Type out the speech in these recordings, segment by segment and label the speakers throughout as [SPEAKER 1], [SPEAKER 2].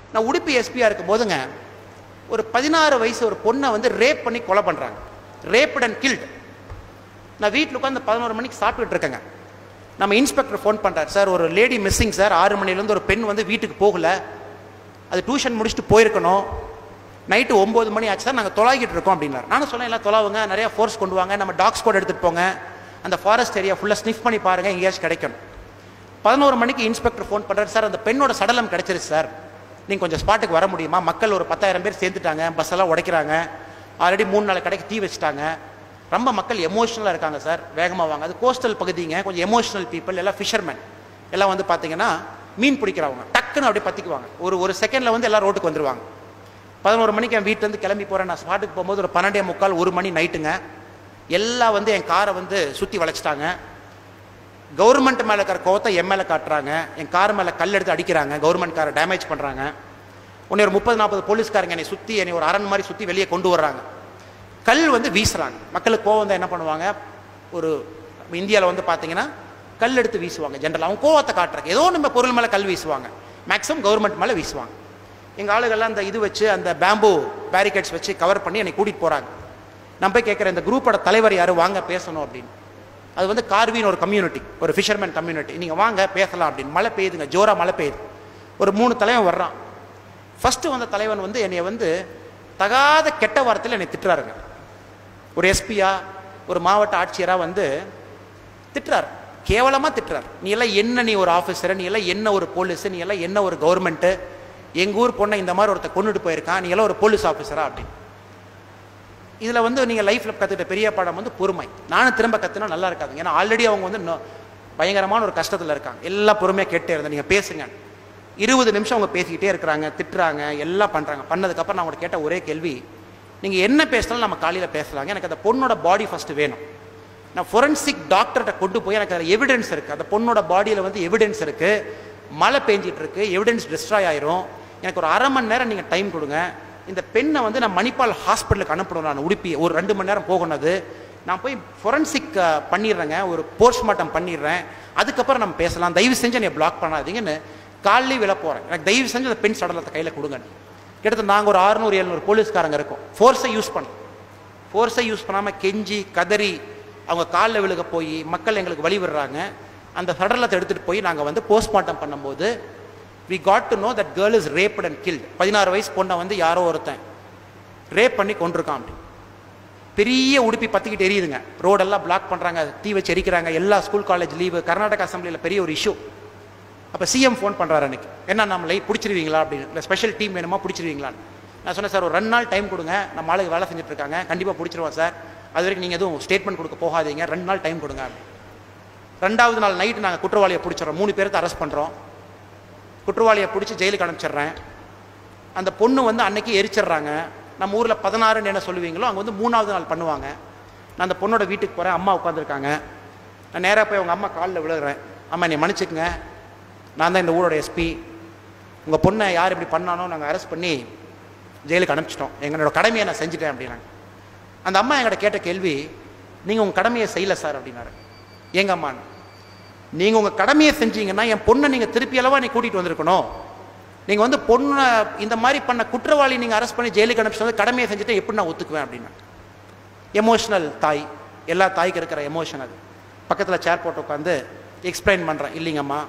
[SPEAKER 1] நான் உடுப்பி எஸ்பியாக இருக்கும் போதுங்க ஒரு பதினாறு வயசு ஒரு பொண்ணை வந்து ரேப் பண்ணி கொலை பண்ணுறாங்க ரேப்ட் அண்ட் கில்ட் நான் வீட்டில் உட்காந்து பதினோரு மணிக்கு சாப்பிட்டுட்டு இருக்கேங்க நம்ம இன்ஸ்பெக்டர் ஃபோன் பண்ணுறாரு சார் ஒரு லேடி மிஸ்ஸிங் சார் ஆறு மணிலேருந்து ஒரு பெண் வந்து வீட்டுக்கு போகல அது டியூஷன் முடிச்சுட்டு போயிருக்கணும் நைட்டு ஒம்பது மணி ஆச்சு சார் நாங்கள் தொலாகிட்டு இருக்கோம் அப்படின்னாரு நானும் சொன்னேன் எல்லாம் தொலாவுங்க நிறைய ஃபோர்ஸ் கொண்டு வாங்க நம்ம டாக்ஸ் கூட எடுத்துகிட்டு போங்க அந்த ஃபாரஸ்ட் ஏரியா ஃபுல்லாக ஸ்னிஃப் பண்ணி பாருங்கள் எங்கேயாச்சும் கிடைக்கும் பதினோரு மணிக்கு இன்ஸ்பெக்டர் ஃபோன் பண்ணுறாரு சார் அந்த பெண்ணோட சடலம் கிடைச்சிருச்சு சார் நீங்கள் கொஞ்சம் ஸ்பாட்டுக்கு வர முடியுமா மக்கள் ஒரு பத்தாயிரம் பேர் சேர்ந்துட்டாங்க பஸ் எல்லாம் உடைக்கிறாங்க ஆல்ரெடி மூணு நாள் கடைக்கு தீ வச்சுட்டாங்க ரொம்ப மக்கள் எமோஷனலாக இருக்காங்க சார் வேகமாக வாங்க அது கோஸ்டல் பகுதிங்க கொஞ்சம் எமோஷனல் பீப்புள் எல்லாம் ஃபிஷர்மேன் எல்லாம் வந்து பார்த்தீங்கன்னா மீன் பிடிக்கிறவங்க டக்குன்னு அப்படியே பற்றிக்குவாங்க ஒரு ஒரு செகண்டில் வந்து எல்லாம் ரோட்டுக்கு வந்துருவாங்க பதினோரு மணிக்கு என் வீட்டிலேருந்து கிளம்பி போகிறேன் நான் ஸ்பாட்டுக்கு போகும்போது ஒரு பன்னெண்டே முக்கால் ஒரு மணி நைட்டுங்க எல்லாம் வந்து என் காரை வந்து சுற்றி வளைச்சிட்டாங்க கவர்மெண்ட் மேலே இருக்கிற கோவத்தை என் மேலே காட்டுறாங்க என் கார் மேலே கல் எடுத்து அடிக்கிறாங்க கவர்மெண்ட் காரை டேமேஜ் பண்ணுறாங்க உன்னை ஒரு முப்பது நாற்பது போலீஸ்காரங்க என்னை சுற்றி என்னை ஒரு அரண் மாதிரி சுற்றி வெளியே கொண்டு வர்றாங்க கல் வந்து வீசுறாங்க மக்களுக்கு கோவம் வந்தால் என்ன பண்ணுவாங்க ஒரு இந்தியாவில் வந்து பார்த்தீங்கன்னா கல் எடுத்து வீசுவாங்க ஜென்ரல் அவங்க கோவத்தை காட்டுறாங்க ஏதோ நம்ம பொருள் மேலே கல் வீசுவாங்க மேக்ஸிமம் கவர்மெண்ட் மேலே வீசுவாங்க எங்கள் ஆளுகள்லாம் அந்த இது வச்சு அந்த பேம்பு பேரிகேட்ஸ் வச்சு கவர் பண்ணி என்னை கூட்டிகிட்டு போகிறாங்க நான் போய் கேட்குறேன் இந்த குரூப்போட தலைவர் யார் வாங்க பேசணும் அப்படின்னு அது வந்து கார்வின் ஒரு கம்யூனிட்டி ஒரு ஃபிஷர்மேன் கம்யூனிட்டி நீங்கள் வாங்க பேசலாம் அப்படின்னு மழை பெய்யுதுங்க ஜோரா மழை பெய்யுது ஒரு மூணு தலைவன் வர்றான் ஃபஸ்ட்டு வந்த தலைவன் வந்து என்னை வந்து தகாத கெட்ட வார்த்தையில் என்னை திட்டுறாருங்க ஒரு எஸ்பியா ஒரு மாவட்ட ஆட்சியராக வந்து திட்டுறாரு கேவலமாக திட்டுறாரு நீ எல்லாம் என்ன நீ ஒரு ஆஃபீஸர் நீ எல்லாம் என்ன ஒரு போலீஸ் நீ எல்லாம் என்ன ஒரு கவர்மெண்ட்டு எங்கள் ஊர் பொண்ணை இந்த மாதிரி ஒருத்தர் கொண்டுட்டு போயிருக்கான் நீ எல்லாம் ஒரு போலீஸ் ஆஃபீஸரா அப்படின்னு இதில் வந்து நீங்கள் லைஃப்பில் கற்றுக்கிட்ட பெரிய பாடம் வந்து பொறுமை நானும் திரும்ப கற்றுனா நல்லா இருக்காதுங்க ஏன்னா ஆல்ரெடி அவங்க வந்து நோ- பயங்கரமான ஒரு கஷ்டத்தில் இருக்காங்க எல்லாம் பொறுமையாக கேட்டே இருந்தேன் நீங்கள் பேசுங்க இருபது நிமிஷம் அவங்க பேசிக்கிட்டே இருக்கிறாங்க திட்டுறாங்க எல்லாம் பண்ணுறாங்க பண்ணதுக்கப்புறம் நான் அவங்கள்ட்ட கேட்ட ஒரே கேள்வி நீங்கள் என்ன பேசினாலும் நம்ம காலையில் பேசலாங்க எனக்கு அந்த பொண்ணோட பாடி ஃபஸ்ட்டு வேணும் நான் ஃபொரன்சிக் டாக்டர்கிட்ட கொண்டு போய் எனக்கு அதில் எவிடன்ஸ் இருக்குது அந்த பொண்ணோட பாடியில் வந்து எவிடன்ஸ் இருக்குது மழை பெஞ்சிட்டு இருக்கு எவிடன்ஸ் டிஸ்ட்ராய் ஆயிரும் எனக்கு ஒரு அரை மணி நேரம் நீங்கள் டைம் கொடுங்க இந்த பெண்ணை வந்து நான் மணிப்பால் ஹாஸ்பிட்டலுக்கு அனுப்பணும் நான் உடுப்பி ஒரு ரெண்டு மணி நேரம் போகணும் அது நான் போய் ஃபொரன்சிக் பண்ணிடுறேங்க ஒரு போஸ்ட்மார்ட்டம் பண்ணிடுறேன் அதுக்கப்புறம் நம்ம பேசலாம் தயவு செஞ்சு என்னை பிளாக் பண்ணாதீங்கன்னு காலையிலே விழ போகிறேன் எனக்கு தயவு செஞ்சு அந்த பெண் சடலத்தை கையில் கொடுங்க கிட்டத்தட்ட நாங்கள் ஒரு அறுநூறு எழுநூறு போலீஸ்காரங்க இருக்கோம் ஃபோர்ஸை யூஸ் பண்ணோம் ஃபோர்ஸை யூஸ் பண்ணாமல் கெஞ்சி கதறி அவங்க காலில் விழுக போய் மக்கள் எங்களுக்கு வழி விடுறாங்க அந்த சடலத்தை எடுத்துகிட்டு போய் நாங்கள் வந்து போஸ்ட்மார்ட்டம் பண்ணும்போது we got to know that girl is raped and killed பதினாறு வயசு பொண்ணை வந்து யாரோ ஒருத்தன் ரேப் பண்ணி கொண்டிருக்கான் அப்படி பெரிய உடுப்பி பற்றிக்கிட்டு எரியுதுங்க ரோடெல்லாம் பிளாக் பண்ணுறாங்க தீ வச்சு எரிக்கிறாங்க எல்லா ஸ்கூல் காலேஜ் லீவு கர்நாடகா அசம்பிளியில் பெரிய ஒரு இஷ்யூ அப்போ சிஎம் ஃபோன் பண்ணுறாரு அன்னைக்கு என்ன நம்மளை பிடிச்சிருவீங்களா அப்படின்னு இல்லை ஸ்பெஷல் டீம் வேணுமா பிடிச்சிருவீங்களான்னு நான் சொன்னேன் சார் ஒரு ரெண்டு நாள் டைம் கொடுங்க நம்ம ஆளுங்க வேலை செஞ்சுட்டு இருக்காங்க கண்டிப்பாக பிடிச்சிருவோம் சார் அது வரைக்கும் நீங்கள் எதுவும் ஸ்டேட்மெண்ட் கொடுக்க போகாதீங்க ரெண்டு நாள் டைம் கொடுங்க அப்படின்னு. ரெண்டாவது நாள் நைட்டு நாங்கள் குற்றவாளியை பிடிச்சிடறோம் மூணு பேருக்கு அரெஸ்ட் பண்ணுறோம் குற்றவாளியை பிடிச்சி ஜெயிலுக்கு அனுப்பிச்சிடுறேன் அந்த பொண்ணு வந்து அன்னைக்கு எரிச்சிடுறாங்க நம்ம ஊரில் பதினாறுன்னு என்ன சொல்லுவீங்களோ அங்கே வந்து மூணாவது நாள் பண்ணுவாங்க நான் அந்த பொண்ணோட வீட்டுக்கு போகிறேன் அம்மா உட்காந்துருக்காங்க நான் நேராக போய் அவங்க அம்மா காலில் விழுகிறேன் அம்மா என்னை மன்னிச்சுக்கங்க நான் தான் இந்த ஊரோட எஸ்பி உங்கள் பொண்ணை யார் இப்படி பண்ணானோ நாங்கள் அரெஸ்ட் பண்ணி ஜெயிலுக்கு அனுப்பிச்சிட்டோம் எங்களோட கடமையை நான் செஞ்சுட்டேன் அப்படின்னாங்க அந்த அம்மா என்கிட்ட கேட்ட கேள்வி நீங்கள் உங்கள் கடமையை செய்யல சார் அப்படின்னாரு எங்க அம்மான்னு நீங்கள் உங்கள் கடமையை செஞ்சீங்கன்னா என் பொண்ணை நீங்கள் திருப்பி அளவாக நீ கூட்டிகிட்டு வந்திருக்கணும் நீங்கள் வந்து பொண்ணை இந்த மாதிரி பண்ண குற்றவாளி நீங்கள் அரெஸ்ட் பண்ணி ஜெயிலுக்கு அனுப்பிச்சு கடமையை செஞ்சுட்டு எப்படி நான் ஒத்துக்குவேன் அப்படின்னா எமோஷனல் தாய் எல்லா தாய்க்கு இருக்கிற எமோஷன் அது பக்கத்தில் சேர் போட்டு உட்காந்து எக்ஸ்பிளைன் பண்ணுறேன் இல்லைங்கம்மா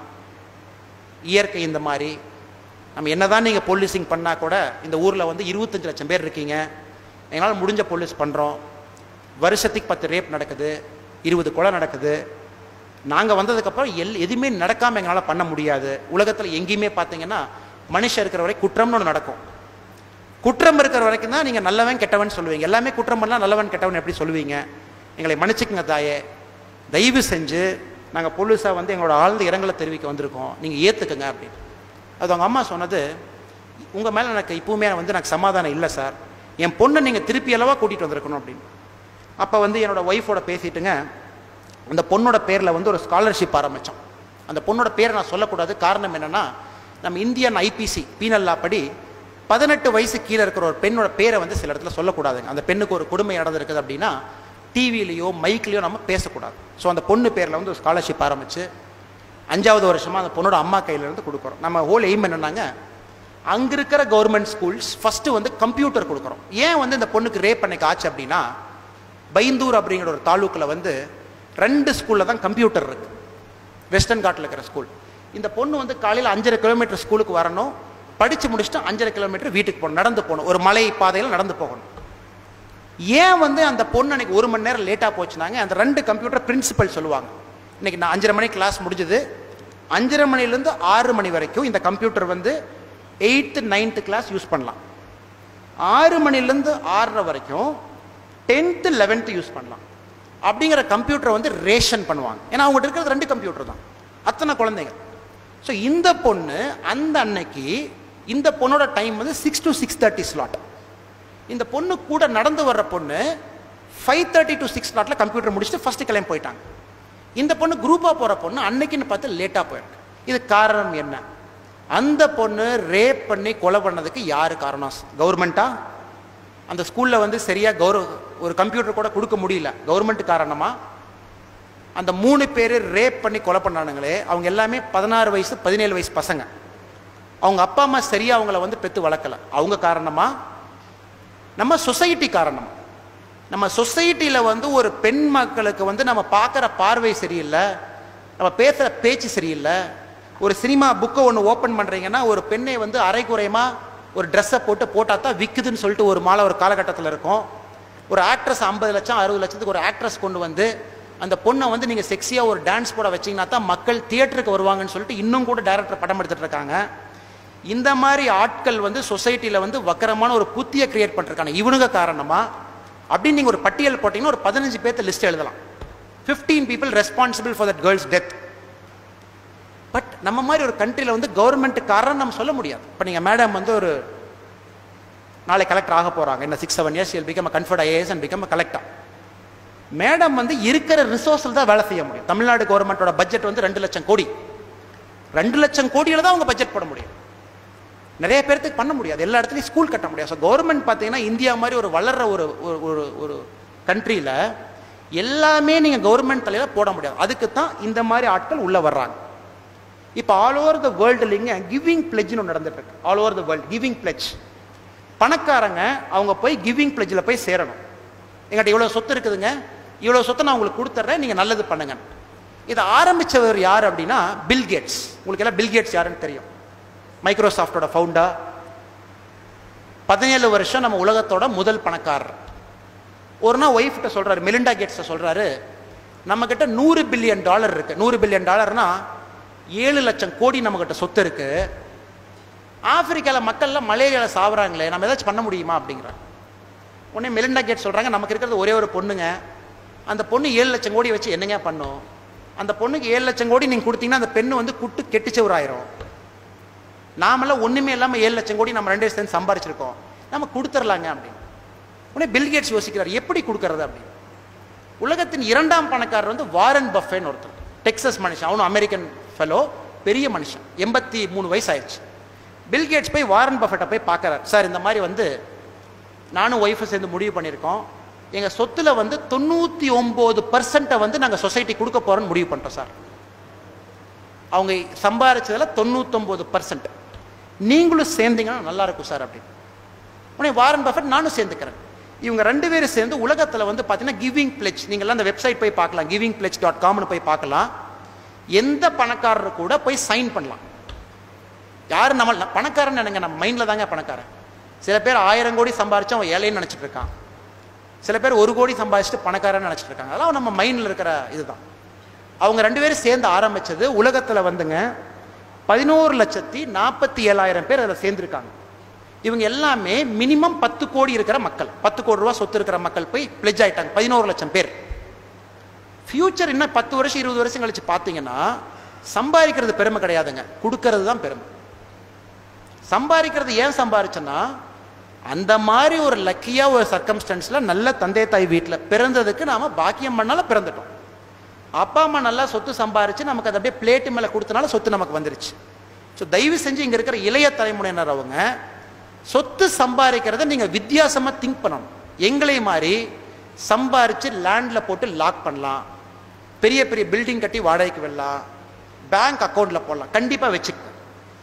[SPEAKER 1] இயற்கை இந்த மாதிரி நம்ம என்னதான் நீங்கள் போலீசிங் பண்ணால் கூட இந்த ஊரில் வந்து இருபத்தஞ்சு லட்சம் பேர் இருக்கீங்க எங்களால் முடிஞ்ச போலீஸ் பண்ணுறோம் வருஷத்துக்கு பத்து ரேப் நடக்குது இருபது கொலை நடக்குது நாங்கள் வந்ததுக்கப்புறம் எல் எதுவுமே நடக்காமல் எங்களால் பண்ண முடியாது உலகத்தில் எங்கேயுமே பார்த்தீங்கன்னா மனுஷன் இருக்கிற வரை குற்றம்னு ஒன்று நடக்கும் குற்றம் இருக்கிற வரைக்கும் தான் நீங்கள் நல்லவன் கெட்டவன் சொல்லுவீங்க எல்லாமே குற்றம் பண்ணலாம் நல்லவன் கெட்டவன் எப்படி சொல்லுவீங்க எங்களை மன்னிச்சுக்குங்க தாயே தயவு செஞ்சு நாங்கள் போலீஸாக வந்து எங்களோட ஆழ்ந்த இரங்கலை தெரிவிக்க வந்திருக்கோம் நீங்கள் ஏற்றுக்குங்க அப்படின்னு அது அவங்க அம்மா சொன்னது உங்கள் மேலே எனக்கு இப்பவுமே வந்து எனக்கு சமாதானம் இல்லை சார் என் பொண்ணை நீங்கள் திருப்பி அளவாக கூட்டிகிட்டு வந்திருக்கணும் அப்படின்னு அப்போ வந்து என்னோட ஒய்ஃபோட பேசிட்டுங்க அந்த பொண்ணோட பேரில் வந்து ஒரு ஸ்காலர்ஷிப் ஆரம்பித்தோம் அந்த பொண்ணோட பேரை நான் சொல்லக்கூடாது காரணம் என்னென்னா நம்ம இந்தியன் ஐபிசி பீனல் லா படி பதினெட்டு வயசு கீழே இருக்கிற ஒரு பெண்ணோட பேரை வந்து சில இடத்துல சொல்லக்கூடாதுங்க அந்த பெண்ணுக்கு ஒரு கொடுமை நடந்திருக்குது அப்படின்னா டிவிலேயோ மைக்லேயோ நம்ம பேசக்கூடாது ஸோ அந்த பொண்ணு பேரில் வந்து ஒரு ஸ்காலர்ஷிப் ஆரம்பித்து அஞ்சாவது வருஷமாக அந்த பொண்ணோட அம்மா கையில இருந்து கொடுக்குறோம் நம்ம ஹோல் எய்ம் என்னன்னாங்க அங்க இருக்கிற கவர்மெண்ட் ஸ்கூல்ஸ் ஃபர்ஸ்ட் வந்து கம்ப்யூட்டர் கொடுக்குறோம் ஏன் வந்து இந்த பொண்ணுக்கு ரேப் பண்ணிக்கு ஆச்சு அப்படின்னா பைந்தூர் அப்படிங்கிற ஒரு தாலுக்கில் வந்து ரெண்டு ஸ்கூல்ல தான் கம்ப்யூட்டர் இருக்கு வெஸ்டர்ன் காட்டில் இருக்கிற ஸ்கூல் இந்த பொண்ணு வந்து காலையில் அஞ்சரை கிலோமீட்டர் ஸ்கூலுக்கு வரணும் படித்து முடிச்சுட்டு அஞ்சரை கிலோமீட்டர் வீட்டுக்கு போகணும் நடந்து போகணும் ஒரு மலை பாதையில் நடந்து போகணும் ஏன் வந்து அந்த பொண்ணு அன்னைக்கு ஒரு மணி நேரம் லேட்டாக போச்சுனாங்க அந்த ரெண்டு கம்ப்யூட்டர் பிரின்சிபல் சொல்லுவாங்க இன்னைக்கு நான் அஞ்சரை மணிக்கு கிளாஸ் முடிஞ்சது அஞ்சரை மணிலேருந்து ஆறு மணி வரைக்கும் இந்த கம்ப்யூட்டர் வந்து எயித்து நைன்த்து கிளாஸ் யூஸ் பண்ணலாம் ஆறு மணிலேருந்து ஆறரை வரைக்கும் டென்த்து லெவன்த்து யூஸ் பண்ணலாம் அப்படிங்கிற கம்ப்யூட்டரை வந்து ரேஷன் பண்ணுவாங்க ஏன்னா அவங்ககிட்ட இருக்கிறது ரெண்டு கம்ப்யூட்டர் தான் அத்தனை குழந்தைங்க ஸோ இந்த பொண்ணு அந்த அன்னைக்கு இந்த பொண்ணோட டைம் வந்து six to six thirty slot இந்த பொண்ணு கூட நடந்து வர்ற பொண்ணு ஃபைவ் தேர்ட்டி டு சிக்ஸ் ஸ்லாட்டில் கம்ப்யூட்டர் முடிச்சுட்டு ஃபர்ஸ்ட் கிளம்பி போயிட்டாங்க இந்த பொண்ணு குரூப்பாக போகிற பொண்ணு அன்னைக்குன்னு பார்த்து லேட்டாக போயிருக்கு இது காரணம் என்ன அந்த பொண்ணு ரேப் பண்ணி கொலை பண்ணதுக்கு யாரு காரணம் கவர்மெண்ட்டா அந்த ஸ்கூலில் வந்து சரியாக கௌரவ ஒரு கம்ப்யூட்டர் கூட கொடுக்க முடியல கவர்மெண்ட் காரணமா அந்த மூணு பேர் ரேப் பண்ணி கொலை பண்ணானுங்களே அவங்க எல்லாமே பதினாறு வயசு பதினேழு வயசு பசங்க அவங்க அப்பா அம்மா சரியா அவங்கள வந்து பெத்து வளர்க்கல அவங்க காரணமா நம்ம சொசைட்டி காரணம் நம்ம சொசைட்டியில் வந்து ஒரு பெண் மக்களுக்கு வந்து நம்ம பார்க்குற பார்வை சரியில்லை நம்ம பேசுகிற பேச்சு சரியில்லை ஒரு சினிமா புக்கை ஒன்று ஓப்பன் பண்ணுறீங்கன்னா ஒரு பெண்ணை வந்து அரைக்குறையமா ஒரு ட்ரெஸ்ஸை போட்டு போட்டால் தான் விற்குதுன்னு சொல்லிட்டு ஒரு மாலை ஒரு காலகட்டத்தில் இருக்கும் ஒரு ஆக்ட்ரஸ் ஐம்பது லட்சம் அறுபது லட்சத்துக்கு ஒரு ஆக்ட்ரஸ் கொண்டு வந்து அந்த பொண்ணை வந்து நீங்கள் செக்ஸியாக ஒரு டான்ஸ் போட வச்சீங்கன்னா தான் மக்கள் தியேட்டருக்கு வருவாங்கன்னு சொல்லிட்டு இன்னும் கூட டேரக்டர் படம் எடுத்துட்டு இருக்காங்க இந்த மாதிரி ஆட்கள் வந்து சொசைட்டியில் வந்து வக்கரமான ஒரு புத்தியை கிரியேட் பண்ணிருக்காங்க இவனுங்க காரணமா அப்படின்னு நீங்கள் ஒரு பட்டியல் போட்டீங்கன்னா ஒரு பதினஞ்சு பேர்த்த லிஸ்ட் எழுதலாம் 15 people responsible for that girl's death but நம்ம மாதிரி ஒரு கண்ட்ரியில் வந்து கவர்மெண்ட் காரணம் நம்ம சொல்ல முடியாது இப்போ நீங்கள் மேடம் வந்து ஒரு நாளை கலெக்டர் ஆக போகிறாங்க என்ன six seven years become conferred IAS and become collector madam வந்து இருக்கிற ரிசோர்ஸில் தான் வேலை செய்ய முடியும் தமிழ்நாடு கவர்மெண்ட்டோட பட்ஜெட் வந்து ரெண்டு லட்சம் கோடி ரெண்டு லட்சம் கோடியில் தான் அவங்க பட்ஜெட் போட முடியும் நிறைய பேர்த்துக்கு பண்ண முடியாது எல்லா இடத்துலையும் ஸ்கூல் கட்ட முடியாது ஸோ கவர்மெண்ட் பார்த்தீங்கன்னா இந்தியா மாதிரி ஒரு வளர்ற ஒரு ஒரு ஒரு ஒரு கண்ட்ரியில் எல்லாமே நீங்கள் கவர்மெண்ட் தலையில் போட முடியாது அதுக்கு தான் இந்த மாதிரி ஆட்கள் உள்ளே வர்றாங்க இப்போ ஆல் ஓவர் த வேர்ல்டுலிங்க கிவிங் பிளெஜ்னு ஒன்று நடந்துட்டு இருக்கு all over the world giving pledge பணக்காரங்க அவங்க போய் கிவிங் பிளெஜில் போய் சேரணும் எங்கிட்ட இவ்வளோ சொத்து இருக்குதுங்க இவ்வளோ சொத்தை நான் உங்களுக்கு கொடுத்துட்றேன் நீங்கள் நல்லது பண்ணுங்க இதை ஆரம்பிச்சவர் யார் அப்படின்னா பில் கேட்ஸ் உங்களுக்கு எல்லாம் பில் கேட்ஸ் யாருன்னு தெரியும் மைக்ரோசாஃப்டோட ஃபவுண்டர் பதினேழு வருஷம் நம்ம உலகத்தோட முதல் பணக்காரர் ஒரு நாள் ஒய்ஃப்கிட்ட சொல்றாரு மெலிண்டா கேட்ஸை சொல்றாரு நம்ம கிட்ட நூறு பில்லியன் டாலர் இருக்கு நூறு பில்லியன் டாலர்னா ஏழு லட்சம் கோடி நம்ம கிட்ட சொத்து இருக்கு ஆப்பிரிக்கால மக்கள்லாம் மலேரியால சாவுறாங்களே நம்ம ஏதாச்சும் பண்ண முடியுமா அப்படிங்கிறாங்க உடனே மெலிண்டா கேட் சொல்றாங்க நமக்கு இருக்கிறது ஒரே ஒரு பொண்ணுங்க அந்த பொண்ணு ஏழு லட்சம் கோடி வச்சு என்னங்க பண்ணும் அந்த பொண்ணுக்கு ஏழு லட்சம் கோடி நீங்க கொடுத்தீங்கன்னா அந்த பெண்ணு வந்து குட்டு கெட்டுச்சவராயிரும் நாமெல்லாம் ஒண்ணுமே இல்லாம ஏழு லட்சம் கோடி நம்ம ரெண்டு சேர்ந்து சம்பாரிச்சிருக்கோம் நம்ம கொடுத்துடலாங்க அப்படின்னு உடனே பில்கேட்ஸ் யோசிக்கிறார் எப்படி கொடுக்கறது அப்படின்னு உலகத்தின் இரண்டாம் பணக்காரர் வந்து வாரன் பஃபேன்னு ஒருத்தர் டெக்சஸ் மனுஷன் அவனும் அமெரிக்கன் ஃபெலோ பெரிய மனுஷன் எண்பத்தி மூணு வயசு ஆயிடுச்சு பில்கேட்ஸ் போய் வாரன் பஃபெட்டை போய் பார்க்கறார் சார் இந்த மாதிரி வந்து நானும் ஒய்ஃபை சேர்ந்து முடிவு பண்ணியிருக்கோம் எங்கள் சொத்துல வந்து தொண்ணூற்றி ஒம்பது பர்சன்ட்டை வந்து நாங்கள் சொசைட்டி கொடுக்க போகிறோம்னு முடிவு பண்ணிட்டோம் சார் அவங்க சம்பாரிச்சதில் தொண்ணூத்தொம்பது பர்சன்ட் நீங்களும் சேர்ந்தீங்கன்னா நல்லா இருக்கும் சார் அப்படின்னு உடனே வாரன் பஃபட் நானும் சேர்ந்துக்கிறேன் இவங்க ரெண்டு பேரும் சேர்ந்து உலகத்தில் வந்து பார்த்தீங்கன்னா கிவிங் பிளெச் நீங்கள்லாம் அந்த வெப்சைட் போய் பார்க்கலாம் கிவிங் பிளெச் டாட் காம்னு போய் பார்க்கலாம் எந்த பணக்காரர் கூட போய் சைன் பண்ணலாம் யார் நம்ம பணக்காரன் நினைங்க நம்ம மைண்டில் தாங்க பணக்காரன் சில பேர் ஆயிரம் கோடி சம்பாரிச்சு அவன் ஏழைன்னு நினச்சிட்டு இருக்கான் சில பேர் ஒரு கோடி சம்பாதிச்சுட்டு பணக்காரன்னு நினச்சிட்டு இருக்காங்க அதெல்லாம் நம்ம மைண்டில் இருக்கிற இதுதான் அவங்க ரெண்டு பேரும் சேர்ந்து ஆரம்பிச்சது உலகத்தில் வந்துங்க பதினோரு லட்சத்தி நாற்பத்தி ஏழாயிரம் பேர் அதில் சேர்ந்துருக்காங்க இவங்க எல்லாமே மினிமம் பத்து கோடி இருக்கிற மக்கள் பத்து கோடி ரூபா சொத்து இருக்கிற மக்கள் போய் பிளெஜ் ஆயிட்டாங்க பதினோரு லட்சம் பேர் ஃபியூச்சர் இன்னும் பத்து வருஷம் இருபது வருஷம் கழிச்சு பார்த்தீங்கன்னா சம்பாதிக்கிறது பெருமை கிடையாதுங்க கொடுக்கறது தான் பெருமை சம்பாதிக்கிறது ஏன் சம்பாரிச்சேன்னா அந்த மாதிரி ஒரு லக்கியா ஒரு சர்க்கம்ஸ்டன்ஸில் நல்ல தந்தை தாய் வீட்டில் பிறந்ததுக்கு நாம பாக்கியம் பண்ணாலும் பிறந்துட்டோம் அப்பா அம்மா நல்லா சொத்து சம்பாரிச்சு நமக்கு அதை அப்படியே பிளேட்டு மேலே கொடுத்தனால சொத்து நமக்கு வந்துருச்சு ஸோ தயவு செஞ்சு இங்கே இருக்கிற இளைய தலைமுறையினர் அவங்க சொத்து சம்பாதிக்கிறத நீங்கள் வித்தியாசமாக திங்க் பண்ணணும் எங்களை மாதிரி சம்பாரிச்சு லேண்டில் போட்டு லாக் பண்ணலாம் பெரிய பெரிய பில்டிங் கட்டி வாடகைக்கு விடலாம் பேங்க் அக்கௌண்ட்டில் போடலாம் கண்டிப்பாக வச்சுக்க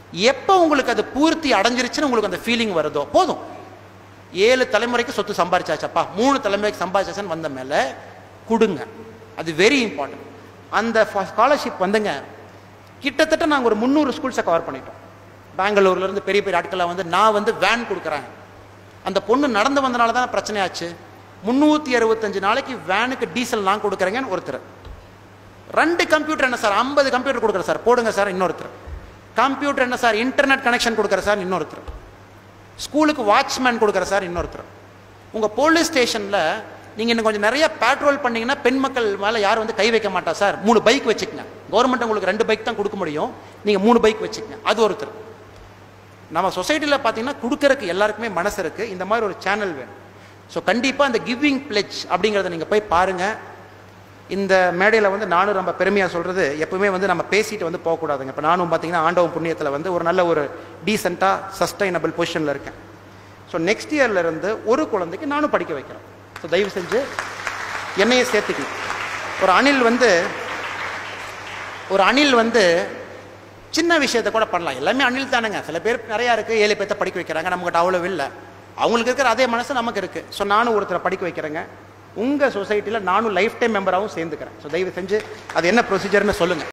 [SPEAKER 1] எப்போ உங்களுக்கு அது பூர்த்தி அடைஞ்சிருச்சுன்னு உங்களுக்கு அந்த ஃபீலிங் வருதோ போதும் ஏழு தலைமுறைக்கு சொத்து சம்பாரிச்சாச்சப்பா மூணு தலைமுறைக்கு சம்பாரிச்சாச்சுன்னு வந்த மேலே கொடுங்க அது வெரி இம்பார்ட்டன்ட் அந்த ஸ்காலர்ஷிப் வந்துங்க கிட்டத்தட்ட நாங்கள் ஒரு முந்நூறு ஸ்கூல்ஸை கவர் பண்ணிட்டோம் பெங்களூர்ல இருந்து பெரிய பெரிய ஆட்களாக வந்து நான் வந்து வேன் கொடுக்குறேன் அந்த பொண்ணு நடந்து வந்தனால தான் பிரச்சனையாச்சு முந்நூற்றி அறுபத்தஞ்சு நாளைக்கு வேனுக்கு டீசல் நான் கொடுக்குறேங்கன்னு ஒருத்தர் ரெண்டு கம்ப்யூட்டர் என்ன சார் ஐம்பது கம்ப்யூட்டர் கொடுக்குறேன் சார் போடுங்க சார் இன்னொருத்தர் கம்ப்யூட்டர் என்ன சார் இன்டர்நெட் கனெக்ஷன் கொடுக்குற சார் இன்னொருத்தர் ஸ்கூலுக்கு வாட்ச்மேன் கொடுக்குற சார் இன்னொருத்தர் உங்கள் போலீஸ் ஸ்டேஷனில் நீங்கள் இன்னும் கொஞ்சம் நிறைய பேட்ரோல் பண்ணீங்கன்னா பெண் மக்கள் மேலே யாரும் வந்து கை வைக்க மாட்டா சார் மூணு பைக் வச்சுக்கங்க கவர்மெண்ட் உங்களுக்கு ரெண்டு பைக் தான் கொடுக்க முடியும் நீங்கள் மூணு பைக் வச்சுக்கங்க அது ஒருத்தர் நம்ம சொசைட்டியில் பார்த்தீங்கன்னா கொடுக்கறதுக்கு எல்லாருக்குமே மனசு இருக்குது இந்த மாதிரி ஒரு சேனல் வேணும் ஸோ கண்டிப்பாக அந்த கிவிங் பிளெச் அப்படிங்கிறத நீங்கள் போய் பாருங்கள் இந்த மேடையில் வந்து நானும் ரொம்ப பெருமையாக சொல்கிறது எப்பவுமே வந்து நம்ம பேசிட்டு வந்து போகக்கூடாதுங்க இப்போ நானும் பார்த்தீங்கன்னா ஆண்டவன் புண்ணியத்தில் வந்து ஒரு நல்ல ஒரு டீசெண்டாக சஸ்டைனபிள் பொசிஷனில் இருக்கேன் ஸோ நெக்ஸ்ட் இயர்ல இருந்து ஒரு குழந்தைக்கு நானும் படிக்க வைக்கிறேன் ஸோ தயவு செஞ்சு என்னையே சேர்த்துக்கணும் ஒரு அணில் வந்து ஒரு அணில் வந்து சின்ன விஷயத்தை கூட பண்ணலாம் எல்லாமே அணில் தானுங்க சில பேர் நிறையா இருக்குது ஏழு பேர்த்த படிக்க வைக்கிறாங்க நம்மகிட்ட அவ்வளோ இல்லை அவங்களுக்கு இருக்கிற அதே மனசு நமக்கு இருக்குது ஸோ நானும் ஒருத்தரை படிக்க வைக்கிறேங்க உங்கள் சொசைட்டியில் நானும் லைஃப் டைம் மெம்பராகவும் சேர்ந்துக்கிறேன் ஸோ தயவு செஞ்சு அது என்ன ப்ரொசீஜர்னு சொல்லுங்கள்